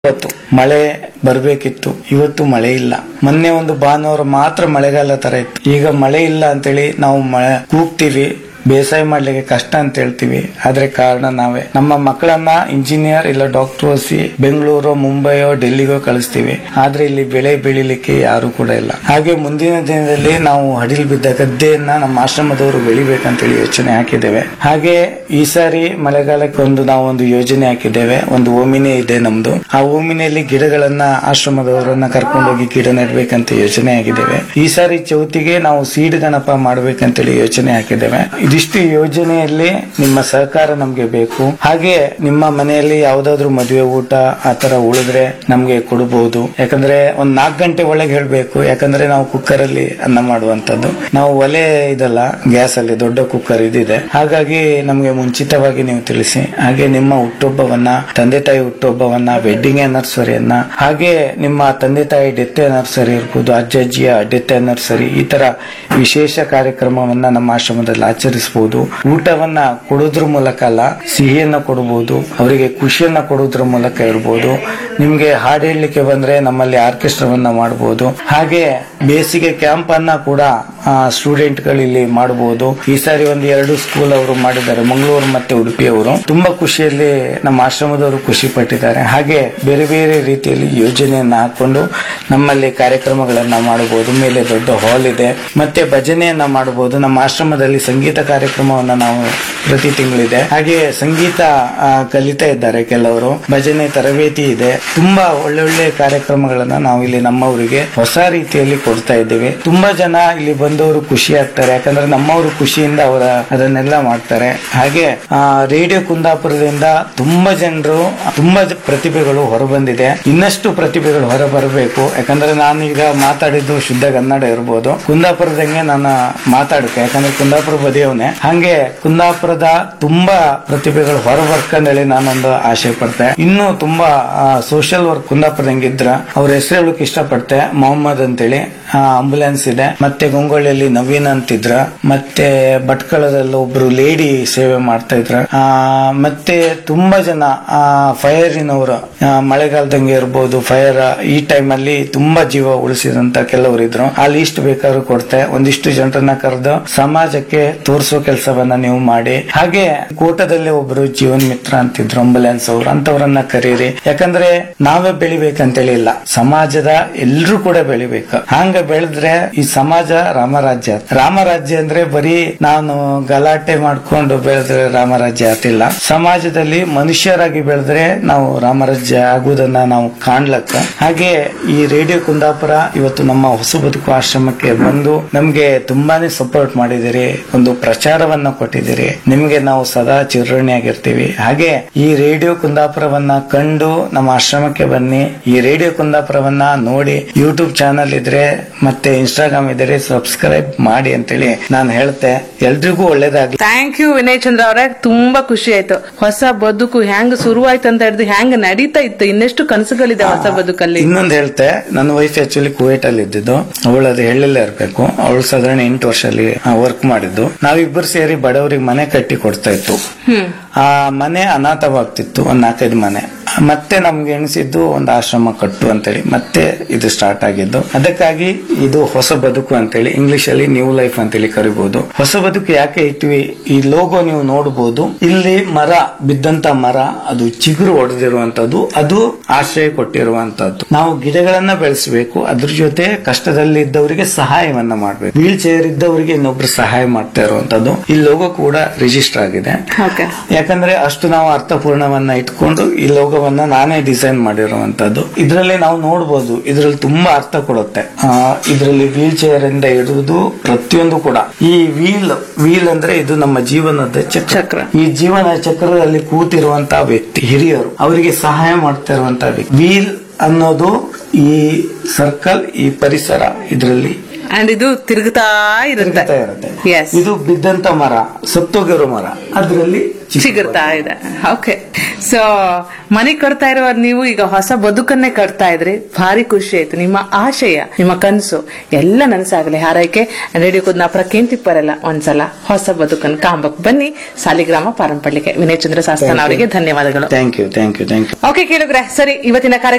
ಇವತ್ತು ಮಳೆ ಬರ್ಬೇಕಿತ್ತು ಇವತ್ತು ಮಳೆ ಇಲ್ಲ ಮೊನ್ನೆ ಒಂದು ಭಾನುವಾರ ಮಾತ್ರ ಮಳೆಗಾಲ ತರ ಇತ್ತು ಈಗ ಮಳೆ ಇಲ್ಲ ಅಂತೇಳಿ ನಾವು ಮಳೆ ಕೂಗ್ತೀವಿ ಬೇಸಾಯ ಮಾಡ್ಲಿಕ್ಕೆ ಕಷ್ಟ ಅಂತ ಹೇಳ್ತೀವಿ ಆದ್ರೆ ಕಾರಣ ನಾವೇ ನಮ್ಮ ಮಕ್ಕಳನ್ನ ಇಂಜಿನಿಯರ್ ಇಲ್ಲ ಡಾಕ್ಟರ್ ಓದಿಸಿ ಬೆಂಗಳೂರು ಮುಂಬೈಯೋ ಡೆಲ್ಲಿಗೋ ಕಳಿಸ್ತೀವಿ ಆದ್ರೆ ಇಲ್ಲಿ ಬೆಳೆ ಬೆಳಿಲಿಕ್ಕೆ ಯಾರು ಕೂಡ ಇಲ್ಲ ಹಾಗೆ ಮುಂದಿನ ದಿನದಲ್ಲಿ ನಾವು ಹಡಿಲ್ ಬಿದ್ದ ಗದ್ದೆಯನ್ನ ನಮ್ಮ ಆಶ್ರಮದವರು ಬೆಳಿಬೇಕಂತೇಳಿ ಯೋಚನೆ ಹಾಕಿದ್ದೇವೆ ಹಾಗೆ ಈ ಸಾರಿ ಮಳೆಗಾಲಕ್ಕೆ ಒಂದು ನಾವು ಒಂದು ಯೋಜನೆ ಹಾಕಿದ್ದೇವೆ ಒಂದು ಓಮಿನಿ ಇದೆ ನಮ್ದು ಆ ಓಮಿನಿಯಲ್ಲಿ ಗಿಡಗಳನ್ನ ಆಶ್ರಮದವರನ್ನ ಕರ್ಕೊಂಡೋಗಿ ಗಿಡ ನೆಡ್ಬೇಕಂತ ಯೋಚನೆ ಆಗಿದ್ದೇವೆ ಈ ಸಾರಿ ಚೌತಿಗೆ ನಾವು ಸೀಡ್ ಗಣಪ ಮಾಡ್ಬೇಕಂತೇಳಿ ಯೋಚನೆ ಹಾಕಿದ್ದೇವೆ ಇದಿಷ್ಟು ಯೋಜನೆಯಲ್ಲಿ ನಿಮ್ಮ ಸಹಕಾರ ನಮ್ಗೆ ಬೇಕು ಹಾಗೆ ನಿಮ್ಮ ಮನೆಯಲ್ಲಿ ಯಾವ್ದಾದ್ರು ಮದುವೆ ಊಟ ಆತರ ಉಳಿದ್ರೆ ನಮ್ಗೆ ಕೊಡಬಹುದು ಯಾಕಂದ್ರೆ ಒಂದ್ ನಾಲ್ಕು ಗಂಟೆ ಒಳಗೆ ಹೇಳ್ಬೇಕು ಯಾಕಂದ್ರೆ ನಾವು ಕುಕ್ಕರ್ ಅಲ್ಲಿ ಅನ್ನ ಮಾಡುವಂತದ್ದು ನಾವು ಒಲೆ ಇದಲ್ಲ ಗ್ಯಾಸ್ ಅಲ್ಲಿ ದೊಡ್ಡ ಕುಕ್ಕರ್ ಇದಿದೆ ಹಾಗಾಗಿ ನಮ್ಗೆ ಮುಂಚಿತವಾಗಿ ನೀವು ತಿಳಿಸಿ ಹಾಗೆ ನಿಮ್ಮ ಹುಟ್ಟುಹಬ್ಬವನ್ನ ತಂದೆ ತಾಯಿ ಹುಟ್ಟುಹಬ್ಬವನ್ನ ವೆಡ್ಡಿಂಗ್ ಆನಿವರ್ಸರಿಯನ್ನ ಹಾಗೆ ನಿಮ್ಮ ತಂದೆ ತಾಯಿ ಡೆತ್ ಆನಿವರ್ಸರಿ ಇರ್ಬೋದು ಅಜ್ಜ ಅಜ್ಜಿಯ ಡೆತ್ ಆನಿವರ್ಸರಿ ಈ ತರ ವಿಶೇಷ ಕಾರ್ಯಕ್ರಮವನ್ನ ನಮ್ಮ ಆಶ್ರಮದಲ್ಲಿ ಆಚರಿಸಬಹುದು ಊಟವನ್ನ ಕೊಡೋದ್ರ ಮೂಲಕ ಅಲ್ಲ ಸಿಹಿಯನ್ನ ಕೊಡಬಹುದು ಅವರಿಗೆ ಖುಷಿಯನ್ನ ಕೊಡೋದ್ರ ಮೂಲಕ ಇರ್ಬೋದು ನಿಮ್ಗೆ ಹಾಡು ಹೇಳಲಿಕ್ಕೆ ಬಂದ್ರೆ ನಮ್ಮಲ್ಲಿ ಆರ್ಕೆಸ್ಟ್ರಾವನ್ನ ಮಾಡಬಹುದು ಹಾಗೆ ಬೇಸಿಗೆ ಕ್ಯಾಂಪ್ ಅನ್ನ ಕೂಡ ಸ್ಟೂಡೆಂಟ್ ಗಳು ಇಲ್ಲಿ ಮಾಡಬಹುದು ಈ ಸಾರಿ ಒಂದು ಎರಡು ಸ್ಕೂಲ್ ಅವರು ಮಾಡಿದ್ದಾರೆ ಮಂಗಳೂರು ಮತ್ತೆ ಉಡುಪಿಯವರು ತುಂಬಾ ಖುಷಿಯಲ್ಲಿ ನಮ್ಮ ಆಶ್ರಮದವರು ಖುಷಿ ಪಟ್ಟಿದ್ದಾರೆ ಹಾಗೆ ಬೇರೆ ಬೇರೆ ರೀತಿಯಲ್ಲಿ ಯೋಜನೆಯನ್ನ ಹಾಕೊಂಡು ನಮ್ಮಲ್ಲಿ ಕಾರ್ಯಕ್ರಮಗಳನ್ನ ಮಾಡಬಹುದು ಮೇಲೆ ದೊಡ್ಡ ಹಾಲ್ ಇದೆ ಮತ್ತೆ ಭಜನೆಯನ್ನ ಮಾಡಬಹುದು ನಮ್ಮ ಆಶ್ರಮದಲ್ಲಿ ಸಂಗೀತ ಕಾರ್ಯಕ್ರಮವನ್ನ ನಾವು ಪ್ರತಿ ತಿಂಗಳಿದೆ ಹಾಗೆ ಸಂಗೀತ ಆ, ಕಲಿತಾ ಇದ್ದಾರೆ ಕೆಲವರು ಭಜನೆ ತರಬೇತಿ ಇದೆ ತುಂಬಾ ಒಳ್ಳೆ ಒಳ್ಳೆ ಕಾರ್ಯಕ್ರಮಗಳನ್ನ ನಾವು ಇಲ್ಲಿ ನಮ್ಮವರಿಗೆ ಹೊಸ ರೀತಿಯಲ್ಲಿ ಕೊಡ್ತಾ ಇದ್ದೇವೆ ತುಂಬಾ ಜನ ಇಲ್ಲಿ ಬಂದವರು ಖುಷಿ ಆಗ್ತಾರೆ ಯಾಕಂದ್ರೆ ನಮ್ಮವರು ಖುಷಿಯಿಂದ ಅವರ ಅದನ್ನೆಲ್ಲ ಮಾಡ್ತಾರೆ ಹಾಗೆ ಆ, ರೇಡಿಯೋ ಕುಂದಾಪುರದಿಂದ ತುಂಬಾ ಜನರು ತುಂಬಾ ಜ- ಪ್ರತಿಭೆಗಳು ಹೊರಬಂದಿದೆ ಇನ್ನಷ್ಟು ಪ್ರತಿಭೆಗಳು ಹೊರ ಬರಬೇಕು ಯಾಕಂದ್ರೆ ನಾನು ಈಗ ಮಾತಾಡಿದ್ದು ಶುದ್ಧ ಕನ್ನಡ ಇರ್ಬೋದು ಕುಂದಾಪುರದಂಗೆ ನಾನು ಮಾತಾಡಕ್ಕೆ ಯಾಕಂದ್ರೆ ಕುಂದಾಪುರ ಬದಿಯವನೇ ಹಂಗೆ ಕುಂದಾಪುರದ ತುಂಬಾ ಪ್ರತಿಭೆಗಳು ಹೊರ ಬರ್ಕಂದೇಳಿ ನಾನೊಂದು ಆಸೆ ಪಡ್ತೆ ಇನ್ನು ತುಂಬಾ ಸೋಷಿಯಲ್ ವರ್ಕ್ ಕುಂದಾಪುರದಂಗೆ ಇದ್ರ ಅವ್ರ ಹೆಸರು ಹೇಳಕ್ ಇಷ್ಟಪಡ್ತೆ ಮೊಹಮ್ಮದ್ ಅಂತೇಳಿ ಆಂಬುಲೆನ್ಸ್ ಇದೆ ಮತ್ತೆ ಗಂಗೊಳ್ಳಿಯಲ್ಲಿ ನವೀನ್ ಅಂತಿದ್ರ ಮತ್ತೆ ಭಟ್ಕಳದಲ್ಲಿ ಒಬ್ರು ಲೇಡಿ ಸೇವೆ ಮಾಡ್ತಾ ಇದ್ರ ಆ, ಮತ್ತೆ ತುಂಬಾ ಜನ ಫೈರಿನವರು ಮಳೆಗಾಲದಂಗೆ ಇರ್ಬೋದು ಫೈರ್ ಈ ಟೈಮ್ ಅಲ್ಲಿ ತುಂಬಾ ಜೀವ ಉಳಿಸಿದಂತ ಕೆಲವರು ಇದ್ರು ಆ ಲೀಸ್ಟ್ ಬೇಕಾದ್ರೂ ಕೊಡ್ತೆ ಒಂದಿಷ್ಟು ಜನರನ್ನ ಕರೆದು ಸಮಾಜಕ್ಕೆ ತೋರಿಸೋ ಕೆಲಸವನ್ನ ನೀವು ಮಾಡಿ ಹಾಗೆ ಕೂಟದಲ್ಲಿ ಒಬ್ರು ಜೀವನ್ ಮಿತ್ರ ಅಂತಿದ್ರು ಆಂಬುಲೆನ್ಸ್ ಅವರು ಅಂತವರನ್ನ ಕರೀರಿ ಯಾಕಂದ್ರೆ ನಾವೇ ಬೆಳಿಬೇಕಂತೇಳಿ ಇಲ್ಲ ಸಮಾಜದ ಎಲ್ರು ಕೂಡ ಬೆಳಿಬೇಕು ಹಂಗ ಬೆಳೆದ್ರೆ ಈ ಸಮಾಜ ರಾಮರಾಜ್ಯ ರಾಮರಾಜ್ಯ ಅಂದ್ರೆ ಬರೀ ನಾನು ಗಲಾಟೆ ಮಾಡ್ಕೊಂಡು ಬೆಳೆದ್ರೆ ರಾಮರಾಜ್ಯ ಆತಿಲ್ಲ ಸಮಾಜದಲ್ಲಿ ಮನುಷ್ಯರಾಗಿ ಬೆಳೆದ್ರೆ ನಾವು ರಾಮರಾಜ್ಯ ಆಗುವುದನ್ನ ನಾವು ಕಾಣ್ಲಕ್ಕ ಹಾಗೆ ಈ ರೇಡಿಯೋ ಕುಂದಾಪುರ ಇವತ್ತು ನಮ್ಮ ಹೊಸ ಬದುಕು ಆಶ್ರಮಕ್ಕೆ ಬಂದು ನಮ್ಗೆ ತುಂಬಾನೇ ಸಪೋರ್ಟ್ ಮಾಡಿದಿರಿ ಒಂದು ಪ್ರಚಾರವನ್ನ ಕೊಟ್ಟಿದ್ದೀರಿ ನಿಮ್ಗೆ ನಾವು ಸದಾ ಚಿರಋಣಿಯಾಗಿರ್ತೀವಿ ಹಾಗೆ ಈ ರೇಡಿಯೋ ಕುಂದಾಪುರವನ್ನ ಕಂಡು ನಮ್ಮ ಆಶ್ರಮಕ್ಕೆ ಬನ್ನಿ ಈ ರೇಡಿಯೋ ಕುಂದಾಪುರವನ್ನ ನೋಡಿ ಯೂಟ್ಯೂಬ್ ಚಾನಲ್ ಇದ್ರೆ ಮತ್ತೆ ಇನ್ಸ್ಟಾಗ್ರಾಮ್ ಇದ್ರೆ ಸಬ್ಸ್ಕ್ರೈಬ್ ಮಾಡಿ ಅಂತೇಳಿ ನಾನು ಹೇಳ್ತೆ ಎಲ್ರಿಗೂ ಒಳ್ಳೇದಾಗ್ಲಿ ಥ್ಯಾಂಕ್ ಯು ವಿನಯ್ ಚಂದ್ರ ಅವರೇ ತುಂಬಾ ಖುಷಿ ಆಯ್ತು ಹೊಸ ಬದುಕು ಹೆಂಗ್ ಶುರುವಾಯ್ತು ಅಂತ ಹಿಡಿದು ಹೆಂಗ್ ನಡೀತಾ ಇತ್ತು ಇನ್ನೆಷ್ಟು ಕನಸುಗಳಿದೆ ಹೊಸ ಬದುಕಲ್ಲಿ ಇನ್ನೊಂದು ಹೇಳ್ತೆ ನನ್ನ ವೈಫ್ ಆಕ್ಚುಲಿ ಕುವೈಟ್ ಅಲ್ಲಿ ಇದ್ದಿದ್ದು ಅವಳು ಅದು ಹೇಳಿಲ್ಲೇ ಇರ್ಬೇಕು ಅವಳು ಸಾಧಾರಣ ಎಂಟು ವರ್ಷ ಅಲ್ಲಿ ವರ್ಕ್ ಮಾಡಿದ್ದು ನಾವಿಬ್ಬರು ಸೇರಿ ಬಡವರಿಗೆ ಮನೆ ಕಟ್ಟಿ ಕೊಡ್ತಾ ಇತ್ತು ಹ್ಮ್ ಆ ಮನೆ ಅನಾಥವಾಗ್ತಿತ್ತು ಒಂದ್ ನಾಲ್ಕೈದು ಮನೆ ಮತ್ತೆ ನಮ್ಗೆ ಎಣಿಸಿದ್ದು ಒಂದು ಆಶ್ರಮ ಕಟ್ಟು ಅಂತೇಳಿ ಮತ್ತೆ ಇದು ಸ್ಟಾರ್ಟ್ ಆಗಿದ್ದು ಅದಕ್ಕಾಗಿ ಇದು ಹೊಸ ಬದುಕು ಅಂತೇಳಿ ಇಂಗ್ಲಿಷ್ ಅಲ್ಲಿ ನ್ಯೂ ಲೈಫ್ ಅಂತೇಳಿ ಕರಿಬಹುದು ಹೊಸ ಬದುಕು ಯಾಕೆ ಇಟ್ವಿ ಈ ಲೋಗೋ ನೀವು ನೋಡಬಹುದು ಇಲ್ಲಿ ಮರ ಬಿದ್ದಂತ ಮರ ಅದು ಚಿಗುರು ಹೊಡೆದಿರುವಂತದ್ದು ಅದು ಆಶ್ರಯ ಕೊಟ್ಟಿರುವಂತದ್ದು ನಾವು ಗಿಡಗಳನ್ನ ಬೆಳೆಸಬೇಕು ಅದ್ರ ಜೊತೆ ಕಷ್ಟದಲ್ಲಿ ಇದ್ದವರಿಗೆ ಸಹಾಯವನ್ನ ಮಾಡಬೇಕು ವೀಲ್ ಚೇರ್ ಇದ್ದವರಿಗೆ ಇನ್ನೊಬ್ರು ಸಹಾಯ ಮಾಡ್ತಾ ಇರುವಂತದ್ದು ಈ ಲೋಗೋ ಕೂಡ ರಿಜಿಸ್ಟರ್ ಆಗಿದೆ ಓಕೆ ಯಾಕಂದ್ರೆ ಅಷ್ಟು ನಾವು ಅರ್ಥಪೂರ್ಣವನ್ನ ಇಟ್ಕೊಂಡು ಈ ಲೋಗವನ್ನ ನಾನೇ ಡಿಸೈನ್ ಮಾಡಿರುವಂತದ್ದು ಇದರಲ್ಲಿ ನಾವು ನೋಡಬಹುದು ಇದರಲ್ಲಿ ತುಂಬಾ ಅರ್ಥ ಕೊಡುತ್ತೆ ಇದರಲ್ಲಿ ವೀಲ್ ಚೇರ್ ಇಂದ ಇಡುವುದು ಪ್ರತಿಯೊಂದು ಕೂಡ ಈ ವೀಲ್ ವೀಲ್ ಅಂದ್ರೆ ಇದು ನಮ್ಮ ಜೀವನದ ಚಕ್ರ ಚಕ್ರ. ಈ ಜೀವನ ಚಕ್ರದಲ್ಲಿ ಕೂತಿರುವಂತಹ ವ್ಯಕ್ತಿ ಹಿರಿಯರು ಅವರಿಗೆ ಸಹಾಯ ಮಾಡ್ತಾ ಇರುವಂತಹ ವ್ಯಕ್ತಿ ವೀಲ್ ಅನ್ನೋದು ಈ ಸರ್ಕಲ್ ಈ ಪರಿಸರ ಇದರಲ್ಲಿ ಅಂಡ್ ಇದು ತಿರುಗುತ್ತಾ ಇರುತ್ತೆ ತಿರುಗ್ತಾ ಇರುತ್ತೆ ಎಸ್ ಇದು ಬಿದ್ದಂತ ಮರ ಸತ್ತೋಗಿರೋ ಮರ ಅದರಲ್ಲಿ ಚಿಕ್ಕ ಸಿಗುತ್ತಾ ಇದೆ ಓಕೆ ಸೊ ಮನೆ ಕಟ್ತಾ ಇರುವ ನೀವು ಈಗ ಹೊಸ ಬದುಕನ್ನೇ ಕಟ್ತಾ ಇದ್ರಿ ಭಾರಿ ಖುಷಿ ಆಯ್ತು ನಿಮ್ಮ ಆಶಯ ನಿಮ್ಮ ಕನಸು ಎಲ್ಲ ನನಸಾಗಲಿ ಹಾರೈಕೆ ರೇಡಿಯೋ ಕುದ್ನಾಪುರ ಕೇಂತಿಪ್ಪರೆಲ್ಲ ಒಂದ್ಸಲ ಹೊಸ ಬದುಕನ್ನು ಕಾಂಬಕ್ ಬನ್ನಿ ಸಾಲಿಗ್ರಾಮ ಪಾರಂಪಳ್ಳಿಗೆ ವಿನಯ್ ಚಂದ್ರ ಸಾಸ್ತಾನ್ ಅವರಿಗೆ ಧನ್ಯವಾದಗಳು thank you thank you thank you okay ಕೇಳಿದ್ರೆ ಸರಿ ಇವತ್ತಿನ ಕಾರ್ಯಕ್ರಮ